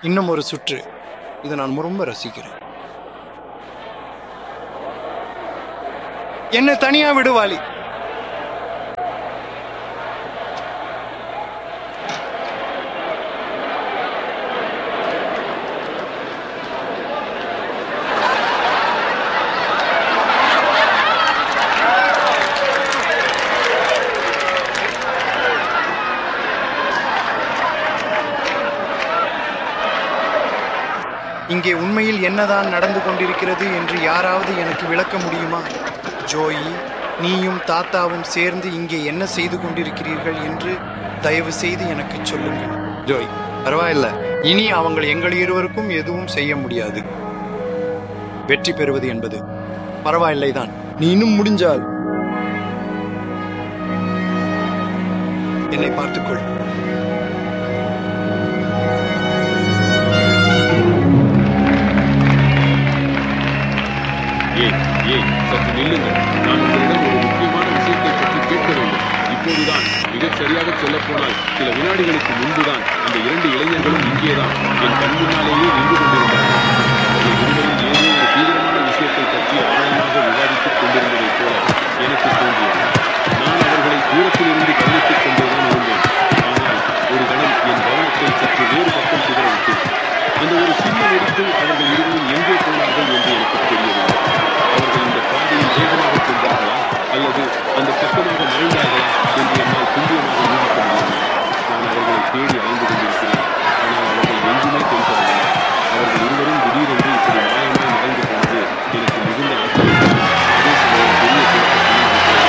இன்னும் ஒரு சுற்று இதை நான் ரொம்ப ரசிக்கிறேன் என்ன தனியா விடுவாளி இங்கே உண்மையில் என்னதான் நடந்து கொண்டிருக்கிறது என்று யாராவது எனக்கு விளக்க முடியுமா ஜோயி நீயும் தாத்தாவும் சேர்ந்து இங்கே என்ன செய்து கொண்டிருக்கிறீர்கள் என்று தயவு செய்து எனக்கு சொல்லுங்கள் ஜோய் பரவாயில்ல இனி அவங்கள் எங்கள் இருவருக்கும் எதுவும் செய்ய முடியாது வெற்றி பெறுவது என்பது பரவாயில்லைதான் நீ இன்னும் முடிஞ்சால் என்னை பார்த்துக்கொள் ஏய் ஏய் சற்று நில்லுங்கள் நான் உங்களிடம் ஒரு முக்கியமான விஷயத்தை பற்றி கேட்க வேண்டும் இப்போதுதான் மிகச் சரியாக சொல்லப் போனால் சில வினாடிகளுக்கு முன்புதான் அந்த இரண்டு இளைஞர்களும் இங்கேதான் என் கண் முன்னாலேயே நின்று கொண்டிருந்தார்கள் அவர்கள் இருவரும் ஏதோ ஒரு தீவிரமான விஷயத்தை பற்றி ஆழமாக விவாதித்துக் கொண்டிருந்ததைப் போல எனக்கு தோன்றியது நான் அவர்களை தூரத்திலிருந்து கவனித்துக் கொண்டேதான் இருந்தேன் ஆனால் ஒரு கணம் என் கவனத்தை சற்று வேறு பக்கம் சிதறவிட்டேன் அந்த ஒரு சின்ன நொடிக்குள் அவர்கள் இருவரும் எங்கே போனார்கள் என்று எனக்கு தெரியவில்லை அவர்கள் இந்த பாதையில் வேகமாக சென்றார்களா அல்லது அந்த பக்கமாக மறைந்தார்களா என்று என்னால் துல்லியமாக யூகிக்க முடியவில்லை நான் அவர்களை தேடி அலைந்து கொண்டிருந்தேன்